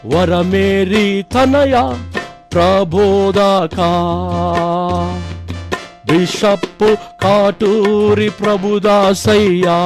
వరమేరి తనయ ప్రబోధక బిషప్పు కాటూరి ప్రభుదాసయ్యా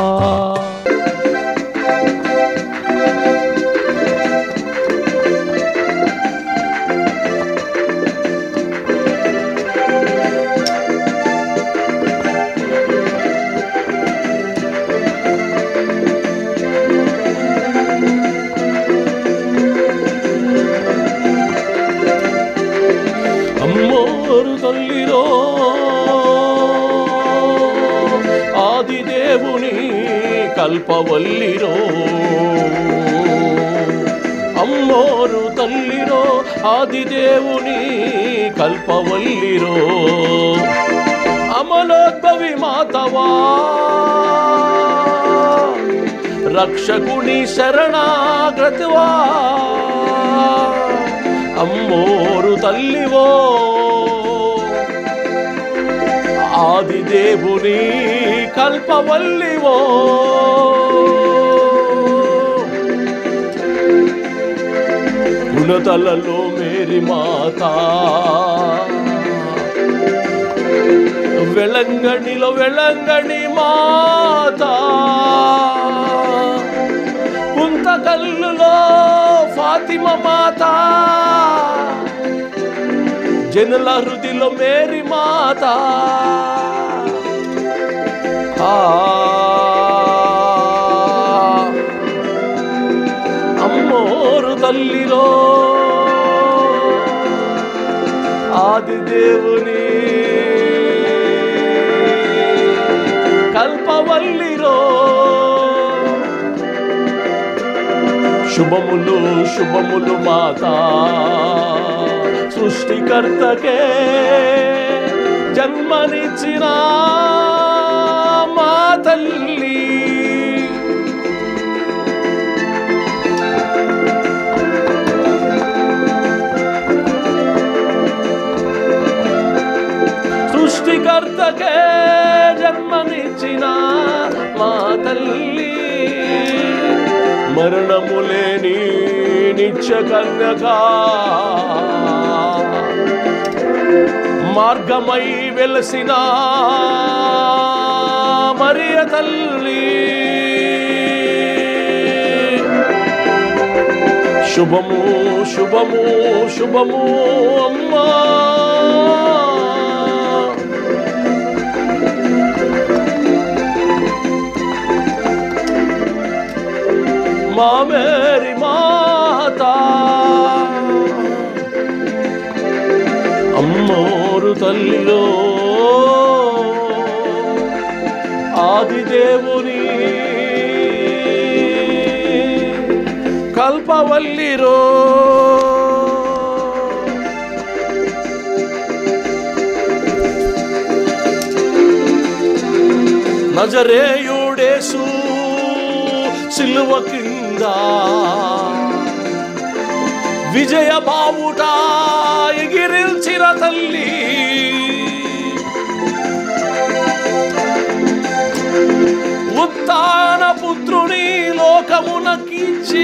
అమ్మోరు తల్లిలో ఆది దేవుని కల్పవల్లిరో అమ్మోరు తల్లిరో ఆది దేవుని కల్పవల్లిరో అమలోద్భవి మాతవా రక్షకుని శరణాగ్రతవా అమ్మోరు తల్లివో ఆది దేవుని కల్పవల్లివో గుణతలలో మేరీ మాత వెళంగణిలో వెళంగణి మాత పుంతకల్లులో ఫాతిమ మాత జనుల హృదిలో మేరీ మాత ఆ అమ్మోరు తల్లిలో ఆది దేవుని కల్పవల్లిరో శుభములు శుభములు మాత సృష్టికర్తకే జన్మనిచ్చిన మా తల్లి సృష్టికర్తకే జన్మనిచ్చిన మా తల్లి మరణము లేని నిత్య కన్యకా మార్గమై వెలసిన మరియ తల్లి శుభము శుభము శుభము అమ్మా మా మేరీ మాత అమ్మోరు తల్లిలో ఆది దేవుని కల్పవల్లిరో నజరేయుడేసు సిలువ కింద విజయ బావుట ఎగిరిల్చిన తల్లి ఉత్తాన పుత్రుని లోకమునకిచ్చి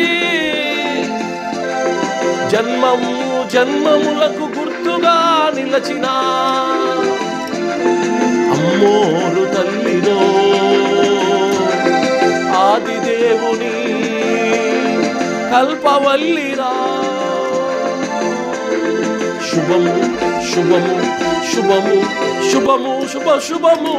జన్మము జన్మములకు గుర్తుగా నిలచిన అమ్మోరు తల్లిలో ఆది దేవుని కల్పవల్లిరా శుభము శుభము శుభము శుభము శుభ శుభము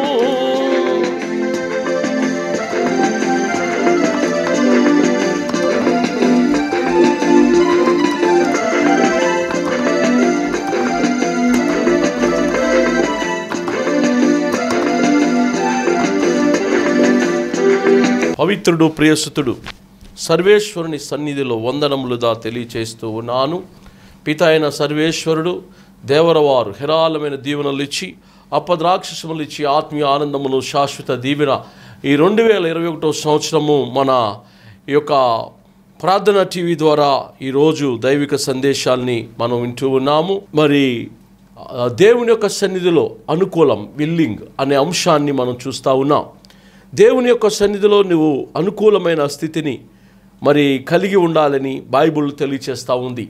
పవిత్రుడు ప్రియసుతుడు సర్వేశ్వరుని సన్నిధిలో వందనములుగా తెలియచేస్తూ ఉన్నాను పిత అయిన సర్వేశ్వరుడు దేవరవారు హెరాలమైన దీవెనలు ఇచ్చి అప్పద్రాక్షసములు ఇచ్చి ఆత్మీయ ఆనందమును శాశ్వత దీవెన ఈ రెండు వేల ఇరవై ఒకటో సంవత్సరము మన ఈ యొక్క ప్రార్థన టీవీ ద్వారా ఈరోజు దైవిక సందేశాల్ని మనం వింటూ ఉన్నాము మరి ఆ, దేవుని యొక్క సన్నిధిలో అనుకూలం విల్లింగ్ అనే అంశాన్ని మనం చూస్తూ ఉన్నాం దేవుని యొక్క సన్నిధిలో నువ్వు అనుకూలమైన స్థితిని మరి కలిగి ఉండాలని బైబుల్ తెలియచేస్తూ ఉంది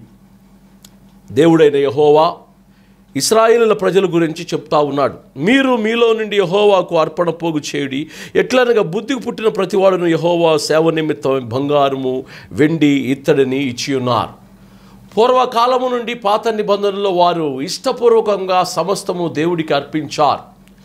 దేవుడైన యహోవా ఇస్రాయేలుల ప్రజల గురించి చెప్తా ఉన్నాడు మీరు మీలో నుండి యహోవాకు అర్పణ పోగు చేయుడి ఎట్లనగా బుద్ధికి పుట్టిన ప్రతివాడును యహోవా సేవ నిమిత్తం బంగారము వెండి ఇత్తడిని ఇచ్చి ఉన్నారు పూర్వకాలము నుండి పాత నిబంధనలో వారు ఇష్టపూర్వకంగా సమస్తము దేవుడికి అర్పించారు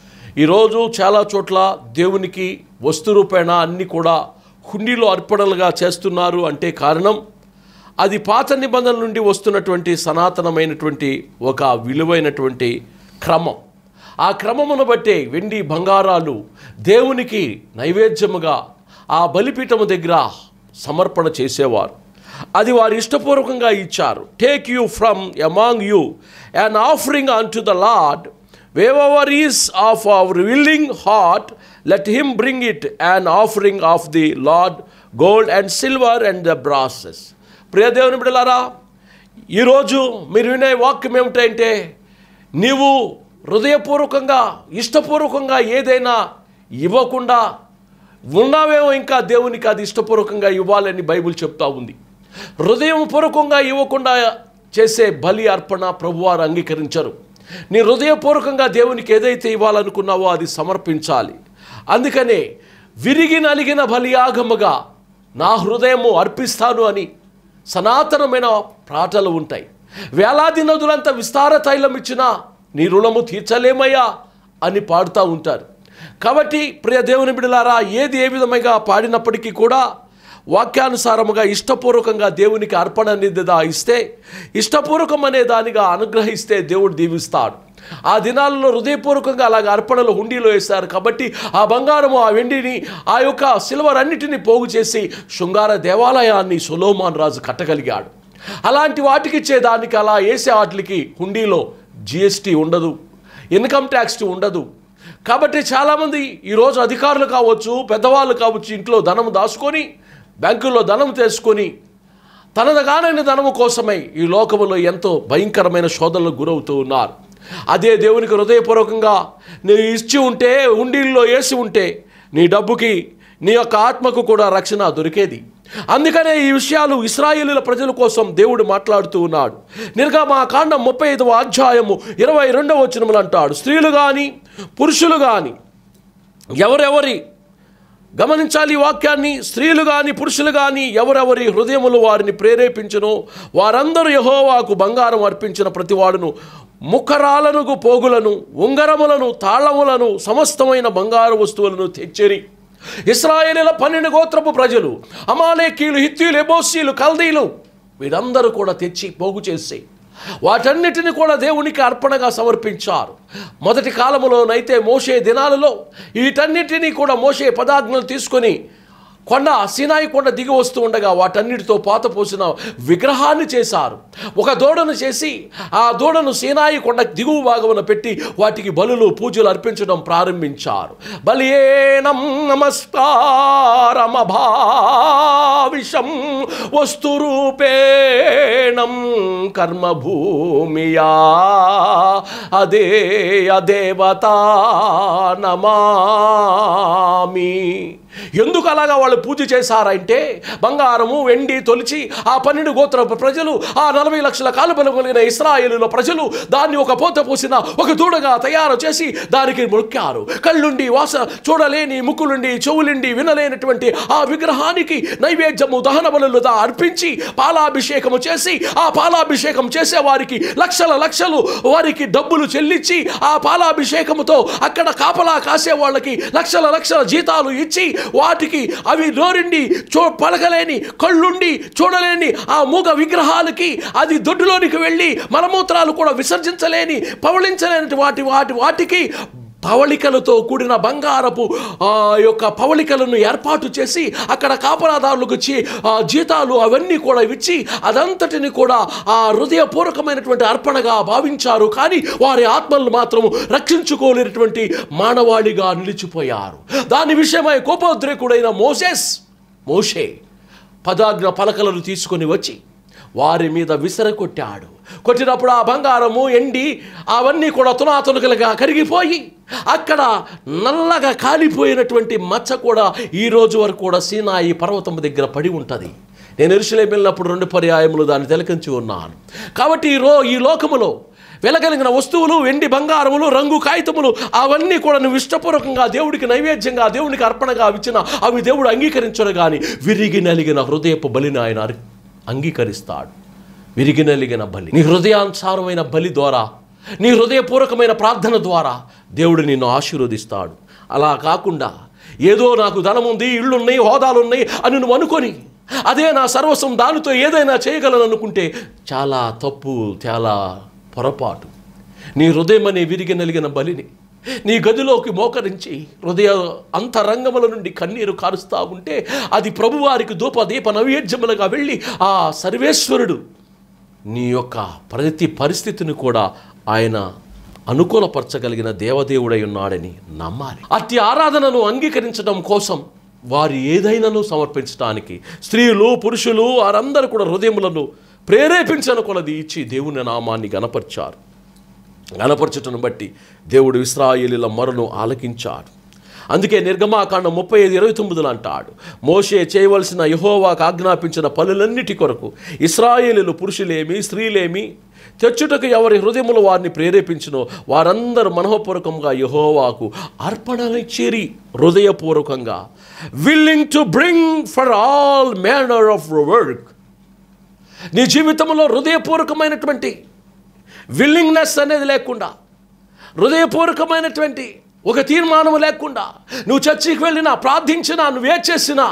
ఈరోజు చాలా చోట్ల దేవునికి వస్తు రూపేణ అన్నీ కూడా హుండీలో అర్పణలుగా చేస్తున్నారు అంటే కారణం అది పాత నిబంధనల నుండి వస్తున్నటువంటి సనాతనమైనటువంటి ఒక విలువైనటువంటి క్రమం ఆ క్రమమును బట్టే వెండి బంగారాలు దేవునికి నైవేద్యముగా ఆ బలిపీఠము దగ్గర సమర్పణ చేసేవారు అది వారు ఇష్టపూర్వకంగా ఇచ్చారు take you from among you and offering unto the lord whoever is of our willing heart let him bring it and offering of the lord gold and silver and the brasses ప్రియ దేవుని బిడ్డలారా ఈరోజు మీరు వినే వాక్యం ఏమిటంటే నీవు హృదయపూర్వకంగా ఇష్టపూర్వకంగా ఏదైనా ఇవ్వకుండా ఉన్నావేమో ఇంకా దేవునికి అది ఇష్టపూర్వకంగా ఇవ్వాలని బైబిల్ చెప్తా ఉంది హృదయపూర్వకంగా ఇవ్వకుండా చేసే బలి అర్పణ ప్రభువారు అంగీకరించరు నీ హృదయపూర్వకంగా దేవునికి ఏదైతే ఇవ్వాలనుకున్నావో అది సమర్పించాలి అందుకనే విరిగి నలిగిన బలియాగముగా నా హృదయము అర్పిస్తాను అని సనాతనమైన ప్రాటలు ఉంటాయి వేలాది నదులంత విస్తార తైలం ఇచ్చినా నీ రుణము తీర్చలేమయ్యా అని పాడుతూ ఉంటారు కాబట్టి ప్రియ దేవుని బిడలారా ఏది ఏ విధంగా పాడినప్పటికీ కూడా వాక్యానుసారముగా ఇష్టపూర్వకంగా దేవునికి అర్పణ నిధిదా ఇస్తే ఇష్టపూర్వకం అనే దానిగా అనుగ్రహిస్తే దేవుడు దీవిస్తాడు ఆ దినాలలో హృదయపూర్వకంగా అలాగ అర్పణలు హుండీలో వేశారు కాబట్టి ఆ బంగారము ఆ వెండిని ఆ యొక్క సిల్వర్ అన్నిటిని పోగు చేసి శృంగార దేవాలయాన్ని సొలోమాన్ రాజు కట్టగలిగాడు అలాంటి వాటికి ఇచ్చేదానికి అలా వేసే వాటికి హుండీలో జిఎస్టీ ఉండదు ఇన్కమ్ ట్యాక్స్ ఉండదు కాబట్టి చాలామంది ఈరోజు అధికారులు కావచ్చు పెద్దవాళ్ళు కావచ్చు ఇంట్లో ధనం దాచుకొని బ్యాంకుల్లో ధనం తీసుకొని తనదగానైన ధనము కోసమై ఈ లోకములో ఎంతో భయంకరమైన శోధనలకు గురవుతూ ఉన్నారు అదే దేవునికి హృదయపూర్వకంగా నువ్వు ఇచ్చి ఉంటే ఉండిల్లో వేసి ఉంటే నీ డబ్బుకి నీ యొక్క ఆత్మకు కూడా రక్షణ దొరికేది అందుకనే ఈ విషయాలు ఇస్రాయేలీల ప్రజల కోసం దేవుడు మాట్లాడుతూ ఉన్నాడు నిర్గమా కాండం ముప్పై ఐదవ అధ్యాయము ఇరవై రెండవ వచనములు అంటాడు స్త్రీలు కానీ పురుషులు కానీ ఎవరెవరి గమనించాలి ఈ వాక్యాన్ని స్త్రీలు కానీ పురుషులు కానీ ఎవరెవరి హృదయములు వారిని ప్రేరేపించునో వారందరూ యహోవాకు బంగారం అర్పించిన ప్రతివాడును ముఖరాలను పోగులను ఉంగరములను తాళములను సమస్తమైన బంగారు వస్తువులను తెచ్చిరి ఇస్రాయేలీల పన్నెండు గోత్రపు ప్రజలు అమాలేకీలు హిత్తీలు ఎబోసీలు కల్దీలు వీరందరూ కూడా తెచ్చి పోగు చేసి వాటన్నిటిని కూడా దేవునికి అర్పణగా సమర్పించారు మొదటి కాలంలోనైతే మోసే దినాలలో వీటన్నిటినీ కూడా మోసే పదాజ్ఞలు తీసుకొని కొండ సినాయి కొండ దిగి వస్తూ ఉండగా వాటన్నిటితో పాత పోసిన విగ్రహాన్ని చేశారు ఒక దూడను చేసి ఆ దూడను సీనాయి కొండ దిగువ భాగమున పెట్టి వాటికి బలులు పూజలు అర్పించడం ప్రారంభించారు బలియేనం నమస్కారమభావిషం వస్తురూపేణం కర్మభూమియా అదే అదేవతా నమామి ఎందుకు అలాగా వాళ్ళు పూజ చేశారంటే బంగారము వెండి తొలిచి ఆ పన్నెండు గోత్ర ప్రజలు ఆ నలభై లక్షల కాలుబలం కలిగిన ఇస్రాయేలుల ప్రజలు దాన్ని ఒక పోత పోసిన ఒక దూడగా తయారు చేసి దానికి మొక్కారు కళ్ళుండి వాస చూడలేని ముక్కులుండి చెవులుండి వినలేనటువంటి ఆ విగ్రహానికి నైవేద్యము దహన బలులు దా అర్పించి పాలాభిషేకము చేసి ఆ పాలాభిషేకం చేసే వారికి లక్షల లక్షలు వారికి డబ్బులు చెల్లించి ఆ పాలాభిషేకముతో అక్కడ కాపలా కాసే వాళ్ళకి లక్షల లక్షల జీతాలు ఇచ్చి వాటికి అవి నోరిండి చూ పలకలేని కళ్ళుండి చూడలేని ఆ మూగ విగ్రహాలకి అది దొడ్డులోనికి వెళ్ళి మలమూత్రాలు కూడా విసర్జించలేని పవళించలేని వాటి వాటి వాటికి పవళికలతో కూడిన బంగారపు ఆ యొక్క పవళికలను ఏర్పాటు చేసి అక్కడ కాపలాదారులకు ఇచ్చి ఆ జీతాలు అవన్నీ కూడా ఇచ్చి అదంతటిని కూడా ఆ హృదయపూర్వకమైనటువంటి అర్పణగా భావించారు కానీ వారి ఆత్మలను మాత్రం రక్షించుకోలేనటువంటి మానవాళిగా నిలిచిపోయారు దాని విషయమై కోపోద్రేకుడైన మోసెస్ మోషే పదాజ్ఞ పలకలను తీసుకొని వచ్చి వారి మీద విసరకొట్టాడు కొట్టినప్పుడు ఆ బంగారము ఎండి అవన్నీ కూడా తునాతునకలుగా కరిగిపోయి అక్కడ నల్లగా కాలిపోయినటువంటి మచ్చ కూడా ఈ రోజు వరకు కూడా సీనాయి పర్వతం దగ్గర పడి ఉంటుంది నేను ఎరుసలేం వెళ్ళినప్పుడు రెండు పర్యాయములు దాన్ని తిలకించి ఉన్నాను కాబట్టి ఈ రో ఈ లోకములో వెలగలిగిన వస్తువులు వెండి బంగారములు రంగు కాగితములు అవన్నీ కూడా నువ్వు ఇష్టపూర్వకంగా దేవుడికి నైవేద్యంగా దేవునికి అర్పణగా ఇచ్చిన అవి దేవుడు అంగీకరించడు కానీ విరిగి నలిగిన హృదయపు బలిని ఆయన అర్- అంగీకరిస్తాడు విరిగి నలిగిన బలి నీ హృదయానుసారమైన బలి ద్వారా నీ హృదయపూర్వకమైన ప్రార్థన ద్వారా దేవుడు నిన్ను ఆశీర్వదిస్తాడు అలా కాకుండా ఏదో నాకు ధనం ఉంది ఇళ్ళున్నాయి హోదాలున్నాయి అని నువ్వు అనుకొని అదే నా సర్వస్వం దానితో ఏదైనా చేయగలను అనుకుంటే చాలా తప్పు చాలా పొరపాటు నీ హృదయం అనే విరిగి నలిగిన బలిని నీ గదిలోకి మోకరించి హృదయ అంతరంగముల నుండి కన్నీరు కారుస్తూ ఉంటే అది ప్రభువారికి ధూప దీప నైవేద్యములుగా వెళ్ళి ఆ సర్వేశ్వరుడు నీ యొక్క ప్రతి పరిస్థితిని కూడా ఆయన అనుకూలపరచగలిగిన దేవదేవుడై ఉన్నాడని నమ్మాలి అతి ఆరాధనను అంగీకరించడం కోసం వారు ఏదైనాను సమర్పించడానికి స్త్రీలు పురుషులు వారందరూ కూడా హృదయములను ప్రేరేపించను కొలది ఇచ్చి దేవుని నామాన్ని గనపరిచారు గనపరచుటను బట్టి దేవుడు ఇస్రాయేలీల మొరను ఆలకించాడు అందుకే నిర్గమాకాండం ముప్పై ఐదు ఇరవై తొమ్మిదిలో అంటాడు మోషే చేయవలసిన యహోవాకు ఆజ్ఞాపించిన పనులన్నిటి కొరకు ఇస్రాయేలీలు పురుషులేమి స్త్రీలేమి తెచ్చుటకు ఎవరి హృదయములు వారిని ప్రేరేపించినో వారందరూ మనోపూర్వకంగా యహోవాకు అర్పణలిచ్చిరి హృదయపూర్వకంగా willing to bring for all manner of work నీ జీవితంలో హృదయపూర్వకమైనటువంటి విల్లింగ్నెస్ అనేది లేకుండా హృదయపూర్వకమైనటువంటి ఒక తీర్మానం లేకుండా నువ్వు చర్చికి వెళ్ళినా ప్రార్థించినా నువ్వు ఏ చేసినా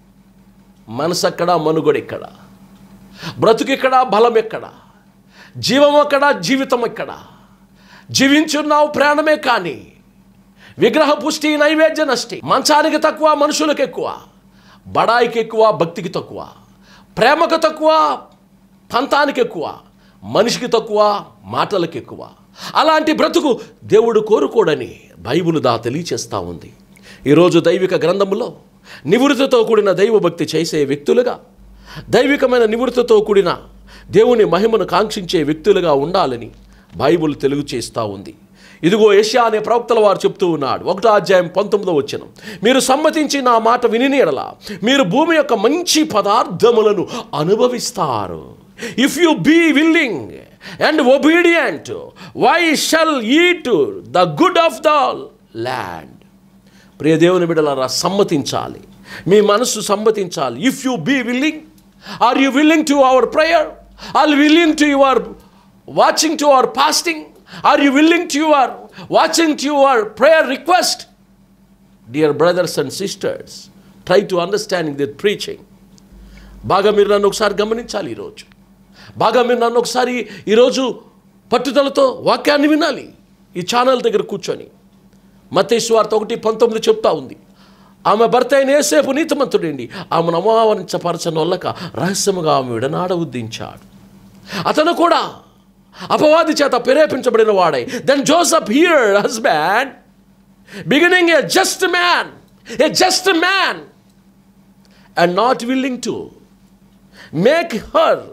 మనసు అక్కడ మనుగడ ఇక్కడ బ్రతుకెక్కడ బలం ఎక్కడ జీవం ఎక్కడ జీవితం ఎక్కడ జీవించున్నావు ప్రాణమే కానీ విగ్రహ పుష్టి నైవేద్య నష్టి మంచానికి తక్కువ మనుషులకు ఎక్కువ బడాయికి ఎక్కువ భక్తికి తక్కువ ప్రేమకు తక్కువ పంతానికి ఎక్కువ మనిషికి తక్కువ మాటలకు ఎక్కువ అలాంటి బ్రతుకు దేవుడు కోరుకోడని బైబిల్ దా తెలియచేస్తూ ఉంది ఈరోజు దైవిక గ్రంథములో నివృత్తితో కూడిన దైవభక్తి చేసే వ్యక్తులుగా దైవికమైన నివృత్తితో కూడిన దేవుని మహిమను కాంక్షించే వ్యక్తులుగా ఉండాలని బైబిల్ తెలుగు చేస్తూ ఉంది ఇదిగో ఏషియా అనే ప్రవక్తల వారు చెప్తూ ఉన్నాడు ఒకటో అధ్యాయం పంతొమ్మిదో వచ్చిన మీరు సమ్మతించి నా మాట విని ఎడల మీరు భూమి యొక్క మంచి పదార్థములను అనుభవిస్తారు if you be willing and obedient why shall eat the good of the land ప్రియ దేవుని బిడ్డలారా సమ్మతించాలి మీ మనస్సు సమ్మతించాలి if you be willing are you willing to our prayer are willing to your watching to our fasting are you willing to your watching to your prayer request dear brothers and sisters try to understanding that preaching బాగా మీరు నన్ను ఒకసారి గమనించాలి ఈరోజు బాగా మీరు నన్ను ఒకసారి ఈరోజు పట్టుదలతో వాక్యాన్ని వినాలి ఈ ఛానల్ దగ్గర కూర్చొని మతేశ్వార్త ఒకటి పంతొమ్మిది చెప్తా ఉంది ఆమె భర్త అయిన ఏసేపు నీతిమంతుడండి ఆమెను అమావరించపరచనొల్లక రహస్యముగా ఆమె విడనాడ ఉద్దించాడు అతను కూడా అపవాది చేత ప్రేరేపించబడిన వాడై then Joseph here husband beginning a just man a just man and not willing to make her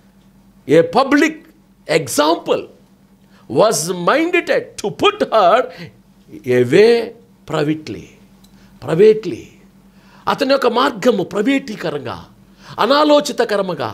a public example was minded to put her away privately privately అతని యొక్క మార్గము ప్రైవేటీకరంగా అనాలోచితకరముగా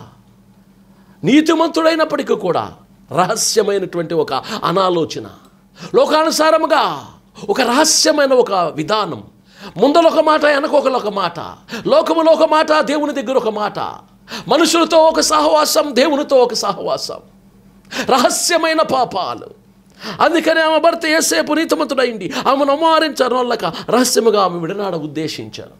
నీతిమంతుడైనప్పటికీ కూడా రహస్యమైనటువంటి ఒక అనాలోచన లోకానుసారముగా ఒక రహస్యమైన ఒక విధానం ముందల ఒక మాట వెనకొకరు ఒక మాట లోకములో ఒక మాట దేవుని దగ్గర ఒక మాట మనుషులతో ఒక సహవాసం దేవునితో ఒక సహవాసం రహస్యమైన పాపాలు అందుకని ఆమె భర్త ఏసేపు నీతిమంతుడైంది ఆమెను అమారించారు వాళ్ళక రహస్యముగా ఆమె విడనాడ ఉద్దేశించారు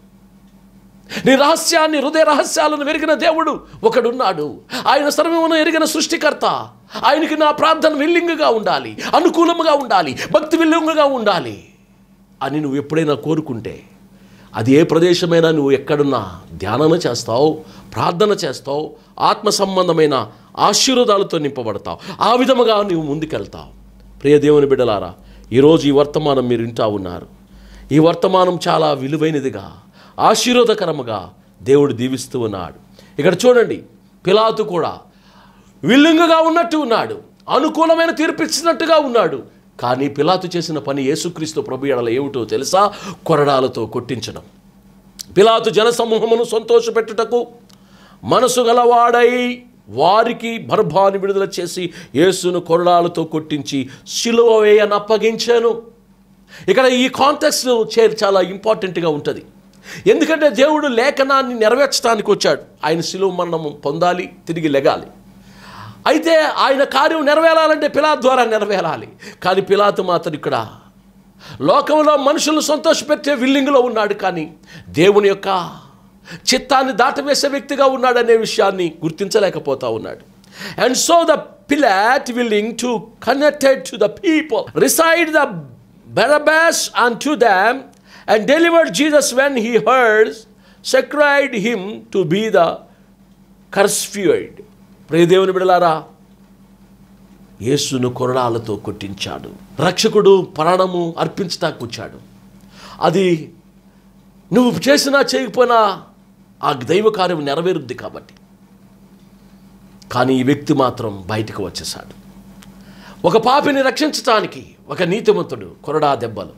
నీ రహస్యాన్ని హృదయ రహస్యాలను వెరిగిన దేవుడు ఒకడున్నాడు ఆయన సర్వమును ఎరిగిన సృష్టికర్త ఆయనకి నా ప్రార్థన విల్లింగుగా ఉండాలి అనుకూలముగా ఉండాలి భక్తి విల్లింగుగా ఉండాలి అని నువ్వు ఎప్పుడైనా కోరుకుంటే అది ఏ ప్రదేశమైనా నువ్వు ఎక్కడున్నా ధ్యానం చేస్తావు ప్రార్థన చేస్తావు ఆత్మ సంబంధమైన ఆశీర్వాదాలతో నింపబడతావు ఆ విధముగా నువ్వు ముందుకెళ్తావు ప్రియ దేవుని బిడ్డలారా ఈరోజు ఈ వర్తమానం మీరు వింటా ఉన్నారు ఈ వర్తమానం చాలా విలువైనదిగా ఆశీర్వాదకరముగా దేవుడు దీవిస్తూ ఉన్నాడు ఇక్కడ చూడండి పిలాతు కూడా విల్లింగుగా ఉన్నట్టు ఉన్నాడు అనుకూలమైన తీర్పిచ్చినట్టుగా ఉన్నాడు కానీ పిలాతు చేసిన పని యేసుక్రీస్తు ప్రభు ఎడల ఏమిటో తెలుసా కొరడాలతో కొట్టించడం పిలాతు జనసమూహమును సంతోషపెట్టుటకు మనసు గలవాడై వారికి బర్భాన్ని విడుదల చేసి యేసును కొరడాలతో కొట్టించి సిలువ వేయని అప్పగించాను ఇక్కడ ఈ కాంటెక్స్ట్ చే చాలా ఇంపార్టెంట్గా ఉంటుంది ఎందుకంటే దేవుడు లేఖనాన్ని నెరవేర్చడానికి వచ్చాడు ఆయన శిలువ మరణం పొందాలి తిరిగి లెగాలి అయితే ఆయన కార్యం నెరవేరాలంటే పిలాత్ ద్వారా నెరవేరాలి కానీ పిలాతు మాత్రం ఇక్కడ లోకంలో మనుషులను సంతోషపెట్టే విల్లింగ్లో ఉన్నాడు కానీ దేవుని యొక్క చిత్తాన్ని దాటవేసే వ్యక్తిగా ఉన్నాడనే విషయాన్ని గుర్తించలేకపోతా ఉన్నాడు and so the Pilate willing to connected to the people reside the Barabbas and to them and delivered Jesus when he herds sacred him to be the crucified ప్రియదేవుని బిడలారా యేసును కొరడాలతో కొట్టించాడు రక్షకుడు ప్రాణము అర్పించటానికి వచ్చాడు అది నువ్వు చేసినా చేయకపోయినా ఆ దైవ కార్యం నెరవేరుద్ది కాబట్టి కానీ ఈ వ్యక్తి మాత్రం బయటకు వచ్చేసాడు ఒక పాపిని రక్షించటానికి ఒక నీతిమంతుడు కొరడా దెబ్బలు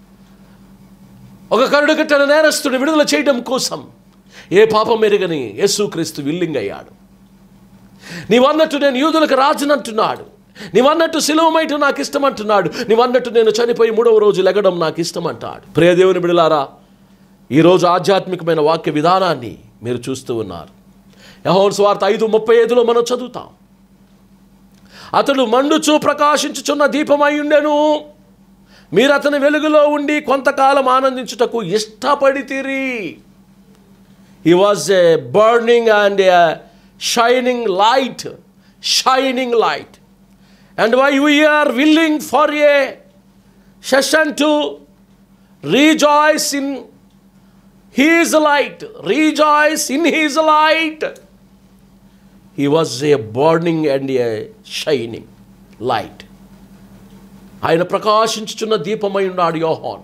ఒక కరుడు కట్టిన నేరస్తుడు విడుదల చేయడం కోసం ఏ పాపం మెరుగని యేసుక్రీస్తు విల్లింగ్ అయ్యాడు నీవన్నట్టు నేను యూదులకు రాజునంటున్నాడు నీవన్నట్టు శిలువమైటు నాకు ఇష్టం అంటున్నాడు నీవన్నట్టు నేను చనిపోయి మూడవ రోజు లెగడం నాకు ఇష్టం అంటాడు ప్రియదేవుని బిడలారా ఈరోజు ఆధ్యాత్మికమైన వాక్య విధానాన్ని మీరు చూస్తూ ఉన్నారు యహోన్ స్వార్థ ఐదు ముప్పై ఐదులో మనం చదువుతాం అతడు మండుచూ ప్రకాశించుచున్న దీపమై ఉండెను మీరు అతని వెలుగులో ఉండి కొంతకాలం ఆనందించుటకు ఇష్టపడితిరి he was a burning and a shining light shining light and why we are willing for a session to rejoice in his light rejoice in his light he was a burning and a shining light ఆయన ప్రకాశించుచున్న దీపమై ఉన్నాడు యోహాన్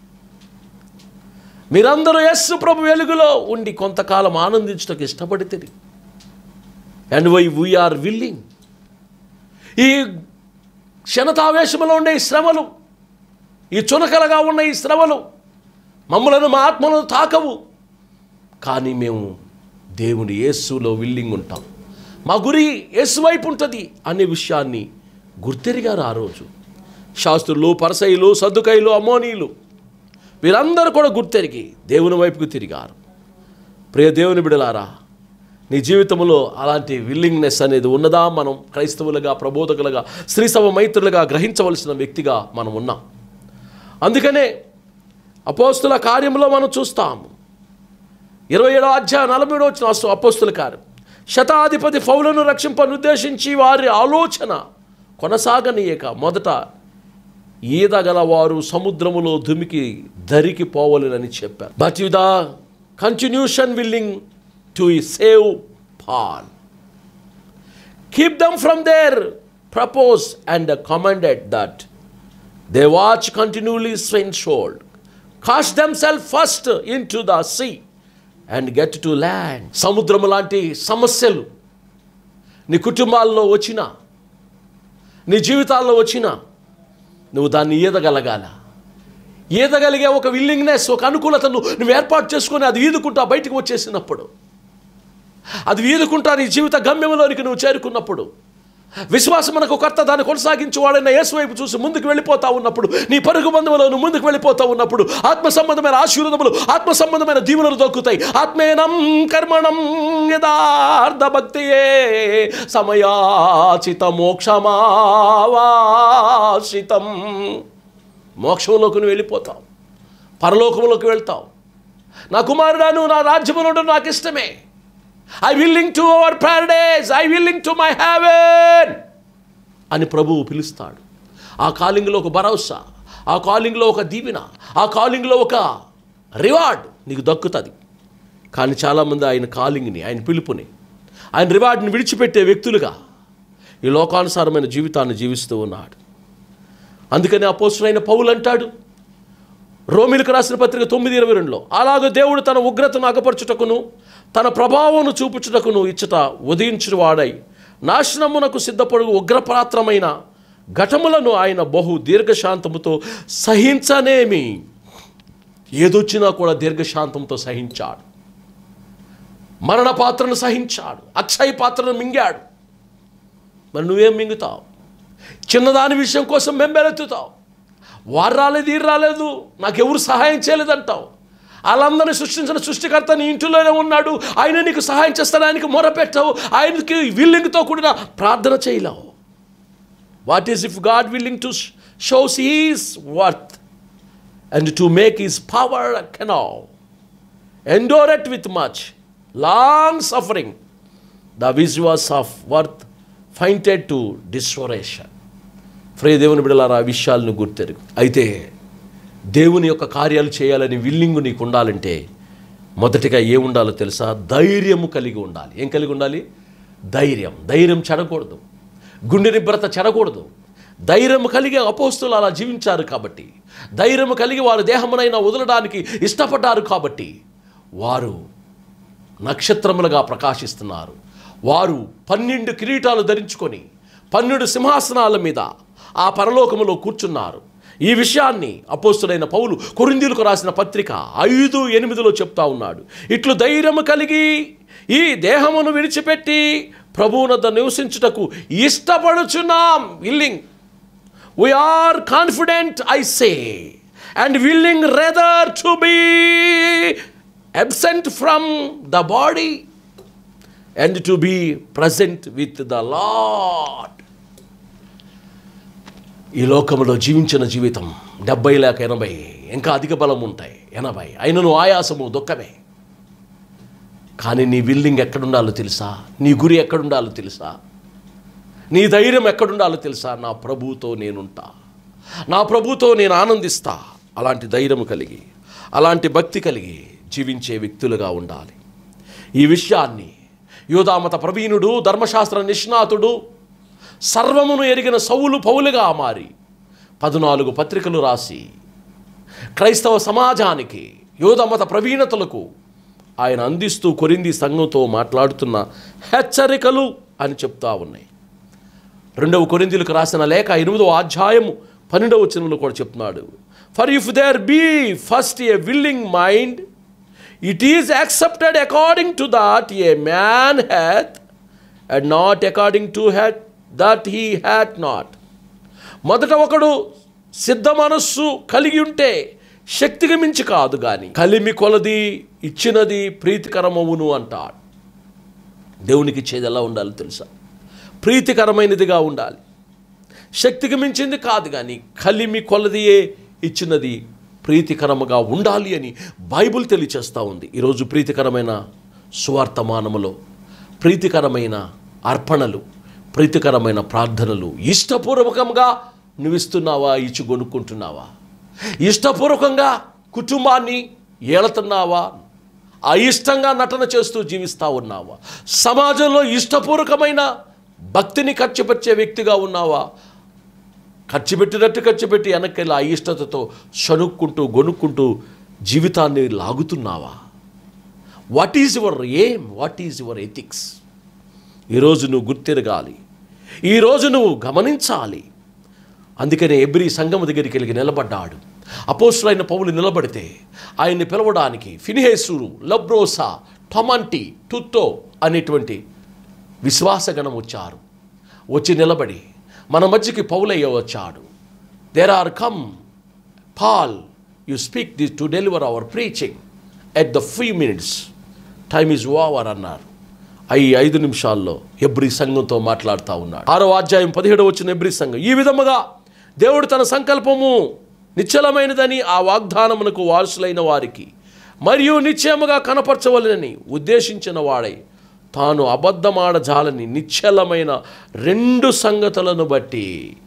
మీరందరూ యస్సు ప్రభు వెలుగులో ఉండి కొంతకాలం ఆనందించటకు ఇష్టపడితే and why we are willing ఈ క్షణతావేశంలో ఉండే ఈ శ్రమలు ఈ చునకలుగా ఉన్న ఈ శ్రమలు మమ్మలను మా ఆత్మలను తాకవు కానీ మేము దేవుని యేసులో విల్లింగ్ ఉంటాం మా గురి యేసు వైపు ఉంటుంది అనే విషయాన్ని గుర్తెరిగారు ఆ రోజు శాస్త్రులు పరసైలు సద్దుకైలు అమోనీలు వీరందరూ కూడా గుర్తెరిగి దేవుని వైపుకు తిరిగారు ప్రియ దేవుని బిడలారా నీ జీవితంలో అలాంటి విల్లింగ్నెస్ అనేది ఉన్నదా మనం క్రైస్తవులుగా ప్రబోధకులుగా స్త్రీసభ మైత్రులుగా గ్రహించవలసిన వ్యక్తిగా మనం ఉన్నాం అందుకనే అపోస్తుల కార్యంలో మనం చూస్తాము ఇరవై ఏడో అధ్యాయం నలభై ఏడో వచ్చిన అస్సు- అపోస్తుల కార్యం శతాధిపతి ఫౌలను రక్షింపనుద్దేశించి వారి ఆలోచన కొనసాగనీయక మొదట ఈదగలవారు సముద్రములో దుమికి ధరికి పోవలెనని చెప్పారు but you the continuation willing to save Paul keep them from their propose and commanded that they watch continually swim should cast them self first into the sea and get to land సముద్రం లాంటి సమస్యలు నీ కుటుంబాల్లో వచ్చిన నీ జీవితాల్లో వచ్చిన నువ్వు దాన్ని ఈదగలగాల ఈదగలిగే ఒక విల్లింగ్నెస్ ఒక అనుకూలతను నువ్వు ఏర్పాటు చేసుకొని అది ఈదుకుంటా బయటకు వచ్చేసినప్పుడు అది ఈదుకుంటా నీ జీవిత గమ్యంలోనికి నువ్వు చేరుకున్నప్పుడు విశ్వాసం మనకు కర్త దాన్ని కొనసాగించేవాడైన యేసు వైపు చూసి ముందుకు వెళ్ళిపోతా ఉన్నప్పుడు నీ పరుగు బంధువులో నువ్వు ముందుకు వెళ్ళిపోతా ఉన్నప్పుడు ఆత్మ సంబంధమైన ఆశీర్వదములు ఆత్మ సంబంధమైన దీవులు దొక్కుతాయి ఆత్మేనం కర్మణం యథార్థ భక్తియే సమయాచిత మోక్షమావాసితం మోక్షంలోకి నువ్వు వెళ్ళిపోతావు పరలోకంలోకి వెళ్తావు నా కుమారుడాను నా రాజ్యములు నాకు ఇష్టమే I willing to our paradise I willing to my heaven అని ప్రభువు పిలుస్తాడు ఆ కాలింగ్లో ఒక భరోసా ఆ కాలింగ్లో ఒక దీవెన ఆ కాలింగ్లో ఒక రివార్డ్ నీకు దక్కుతుంది కానీ చాలామంది ఆయన కాలింగ్ని ఆయన పిలుపుని ఆయన రివార్డ్ని విడిచిపెట్టే వ్యక్తులుగా ఈ లోకానుసారమైన జీవితాన్ని జీవిస్తూ ఉన్నాడు అందుకని అపోస్తుడైన పౌలు అంటాడు రోమిలకు రాసిన పత్రిక తొమ్మిది ఇరవై రెండులో అలాగే దేవుడు తన ఉగ్రతను అగపరచుటకును తన ప్రభావమును చూపుచుటకును ఇచ్చట ఉదయించిన వాడై నాశనమునకు సిద్ధపడు ఉగ్రపాత్రమైన ఘటములను ఆయన బహు దీర్ఘశాంతముతో సహించనేమి ఏదొచ్చినా కూడా దీర్ఘశాంతంతో సహించాడు మరణ పాత్రను సహించాడు అక్షయ పాత్రను మింగాడు మరి నువ్వేం మింగుతావు చిన్నదాని విషయం కోసం మెంబెలెత్తుతావు వారు రాలేదు ఈ రాలేదు నాకెవరు సహాయం చేయలేదంటావు వాళ్ళందరినీ సృష్టించిన సృష్టికర్త నీ ఇంటిలోనే ఉన్నాడు ఆయన నీకు సహాయం చేస్తాడు ఆయనకి మొరపెట్టావు ఆయనకి విల్లింగ్తో కూడిన ప్రార్థన చేయలేవు what is if God willing to shows his worth and to make his power known endure it with much long suffering the visuals of worth fainted to desperation ఫ్రే దేవుని బిడలారా ఆ విషయాలను గుర్తెరుగు అయితే దేవుని యొక్క కార్యాలు చేయాలని విల్లింగు నీకు ఉండాలంటే మొదటిగా ఏ ఉండాలో తెలుసా ధైర్యము కలిగి ఉండాలి ఏం కలిగి ఉండాలి ధైర్యం ధైర్యం చెడకూడదు గుండె నిబ్రత చెడకూడదు ధైర్యం కలిగి అపోస్తులు అలా జీవించారు కాబట్టి ధైర్యం కలిగి వారి దేహమునైనా వదలడానికి ఇష్టపడ్డారు కాబట్టి వారు నక్షత్రములుగా ప్రకాశిస్తున్నారు వారు పన్నెండు కిరీటాలు ధరించుకొని పన్నెండు సింహాసనాల మీద ఆ పరలోకములో కూర్చున్నారు ఈ విషయాన్ని అపోస్తుడైన పౌలు కొరిందీలకు రాసిన పత్రిక ఐదు ఎనిమిదిలో చెప్తా ఉన్నాడు ఇట్లు ధైర్యము కలిగి ఈ దేహమును విడిచిపెట్టి ప్రభువునద్ద నివసించుటకు ఇష్టపడుచున్నాం willing we are confident i say and willing rather to be absent from the body and to be present with the lord ఈ లోకంలో జీవించిన జీవితం డెబ్బై లేక ఎనభై ఇంకా అధిక బలం ఉంటాయి ఎనభై అయినను ఆయాసము దుఃఖమే కానీ నీ విల్లింగ్ ఎక్కడుండాలో తెలుసా నీ గురి ఎక్కడుండాలో తెలుసా నీ ధైర్యం ఎక్కడుండాలో తెలుసా నా ప్రభువుతో నేనుంటా నా ప్రభువుతో నేను ఆనందిస్తా అలాంటి ధైర్యం కలిగి అలాంటి భక్తి కలిగి జీవించే వ్యక్తులుగా ఉండాలి ఈ విషయాన్ని యోధామత ప్రవీణుడు ధర్మశాస్త్ర నిష్ణాతుడు సర్వమును ఎరిగిన సౌలు పౌలుగా మారి పద్నాలుగు పత్రికలు రాసి క్రైస్తవ సమాజానికి యోధమత ప్రవీణతలకు ఆయన అందిస్తూ కొరింది సంఘంతో మాట్లాడుతున్న హెచ్చరికలు అని చెప్తా ఉన్నాయి రెండవ కొరిందులకు రాసిన లేఖ ఎనిమిదవ అధ్యాయము పన్నెండవ వచనంలో కూడా చెప్తున్నాడు for if there be first a willing mind it is accepted according to that a man hath and not according to hath that he hath not మొదట ఒకడు సిద్ధ మనస్సు కలిగి ఉంటే శక్తికి మించి కాదు కానీ కలిమి కొలది ఇచ్చినది ప్రీతికరమవును అంటాడు దేవునికి ఇచ్చేది ఎలా ఉండాలో తెలుసా ప్రీతికరమైనదిగా ఉండాలి శక్తికి మించింది కాదు కానీ కలిమి కొలదియే ఇచ్చినది ప్రీతికరముగా ఉండాలి అని బైబుల్ తెలియచేస్తూ ఉంది ఈరోజు ప్రీతికరమైన సువార్తమానములో ప్రీతికరమైన అర్పణలు ప్రీతికరమైన ప్రార్థనలు ఇష్టపూర్వకంగా నువ్వు ఇస్తున్నావా ఇచ్చి కొనుక్కుంటున్నావా ఇష్టపూర్వకంగా కుటుంబాన్ని ఏళతున్నావా అయిష్టంగా నటన చేస్తూ జీవిస్తూ ఉన్నావా సమాజంలో ఇష్టపూర్వకమైన భక్తిని ఖర్చు పెట్టే వ్యక్తిగా ఉన్నావా ఖర్చు పెట్టినట్టు ఖర్చు పెట్టి వెనక్కి ఆ అయిష్టతతో షణుక్కుంటూ గొనుక్కుంటూ జీవితాన్ని లాగుతున్నావా what is your aim what is your ethics ఈరోజు నువ్వు గుర్తిరగాలి ఈరోజు నువ్వు గమనించాలి అందుకనే ఎబ్రి సంఘం దగ్గరికి వెళ్ళి నిలబడ్డాడు అపోస్తులైన పౌలు నిలబడితే ఆయన్ని పిలవడానికి ఫినిహేసురు లబ్రోసా టొమంటి టుట్టో అనేటువంటి విశ్వాసగణం వచ్చారు వచ్చి నిలబడి మన మధ్యకి పౌలయ్య వచ్చాడు there are come Paul you speak the to deliver our preaching at the free minutes time is over అన్నారు ఈ ఐదు నిమిషాల్లో ఎబ్రి సంఘంతో మాట్లాడుతూ ఉన్నాడు ఆరో అధ్యాయం పదిహేడు వచ్చిన ఎబ్రి సంఘం ఈ విధముగా దేవుడు తన సంకల్పము నిశ్చలమైనదని ఆ వాగ్దానమునకు వారసులైన వారికి మరియు నిశ్చయముగా కనపరచవలనని ఉద్దేశించిన వాడై తాను అబద్ధమాడజాలని నిశ్చలమైన రెండు సంగతులను బట్టి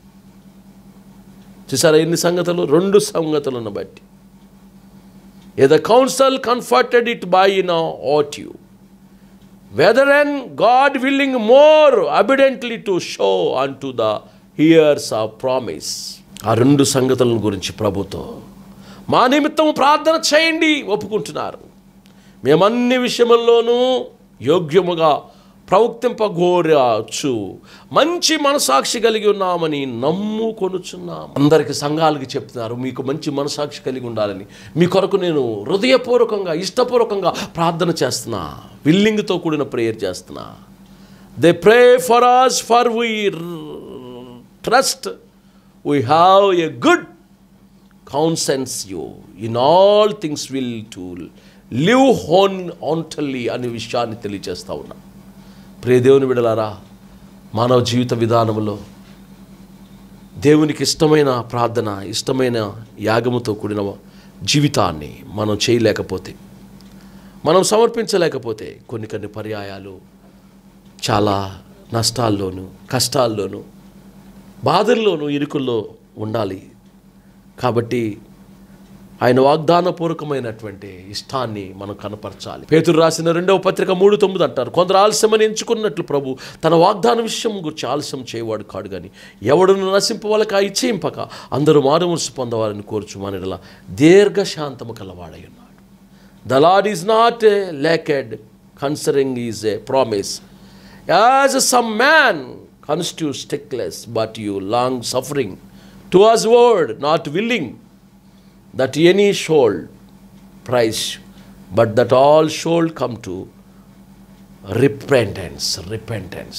చూసారా ఎన్ని సంగతులు రెండు సంగతులను బట్టి a the council comforted it by in oath you whether and God willing more abundantly to show unto the heirs of promise ఆ రెండు సంగతులను గురించి ప్రభుతో మా నిమిత్తం ప్రార్థన చేయండి ఒప్పుకుంటున్నారు మేమన్ని విషయముల్లోనూ యోగ్యముగా ప్రవక్తింపగోరచ్చు మంచి మనసాక్షి కలిగి ఉన్నామని నమ్ముకొనుచున్నాం అందరికి సంఘాలకి చెప్తున్నారు మీకు మంచి మనసాక్షి కలిగి ఉండాలని మీ కొరకు నేను హృదయపూర్వకంగా ఇష్టపూర్వకంగా ప్రార్థన చేస్తున్నా విల్లింగ్తో కూడిన ప్రేయర్ చేస్తున్నా they pray for us for we trust we have a good conscience you in all things will to live honestly అనే విషయాన్ని తెలియజేస్తా ఉన్నా ప్రియ దేవుని విడలారా మానవ జీవిత విధానంలో దేవునికి ఇష్టమైన ప్రార్థన ఇష్టమైన యాగముతో కూడిన జీవితాన్ని మనం చేయలేకపోతే మనం సమర్పించలేకపోతే కొన్ని కొన్ని పర్యాయాలు చాలా నష్టాల్లోనూ కష్టాల్లోనూ బాధల్లోనూ ఇరుకుల్లో ఉండాలి కాబట్టి ఆయన వాగ్దానపూర్వకమైనటువంటి ఇష్టాన్ని మనం కనపరచాలి పేతురు రాసిన రెండవ పత్రిక మూడు తొమ్మిది అంటారు కొందరు ఆలస్యమని ఎంచుకున్నట్లు ప్రభు తన వాగ్దాన విషయం గురించి ఆలస్యం చేయవాడు కాడు కానీ ఎవడును నశింపవలక ఇచ్చేయింపక అందరూ మారుమనసు పొందవాలని కోరుచుమానిలా దీర్ఘశాంతము కలవాడై ఉన్నాడు the lord is not a lacked concerning is a promise as some man constitutes tackless but you long suffering to us word not willing that any should price, but that all should come to repentance. Repentance.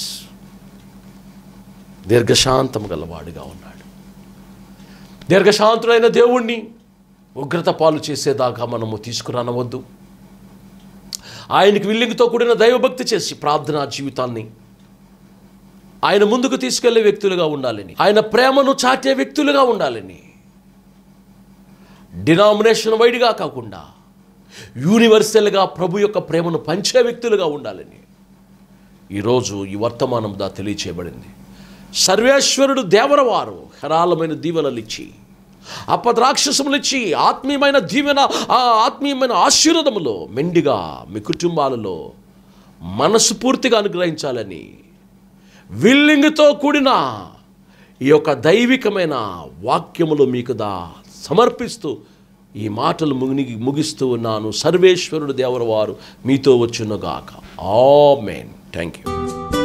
దీర్ఘశాంతం గలవాడిగా ఉన్నాడు దీర్ఘశాంతుడైన దేవుణ్ణి ఉగ్రత పాలు చేసేదాకా మనము తీసుకురానవద్దు ఆయనకి విల్లింగితో కూడిన దైవభక్తి చేసి ప్రార్థనా జీవితాన్ని ఆయన ముందుకు తీసుకెళ్లే వ్యక్తులుగా ఉండాలని ఆయన ప్రేమను చాటే వ్యక్తులుగా ఉండాలని డినామినేషన్ వైడ్గా కాకుండా యూనివర్సల్గా ప్రభు యొక్క ప్రేమను పంచే వ్యక్తులుగా ఉండాలని ఈరోజు ఈ వర్తమానం దా తెలియచేయబడింది సర్వేశ్వరుడు దేవరవారు హరాలమైన దీవెనలు ఇచ్చి అపద్రాక్షసములు ఇచ్చి ఆత్మీయమైన దీవెన ఆ ఆత్మీయమైన ఆశీర్వదములో మెండిగా మీ కుటుంబాలలో మనసు పూర్తిగా అనుగ్రహించాలని విల్లింగ్తో కూడిన ఈ యొక్క దైవికమైన వాక్యములు మీకు దా సమర్పిస్తూ ఈ మాటలు ముగి ముగిస్తూ ఉన్నాను సర్వేశ్వరుడు దేవరవారు మీతో వచ్చునుగాక ఆ మెయిన్ థ్యాంక్ యూ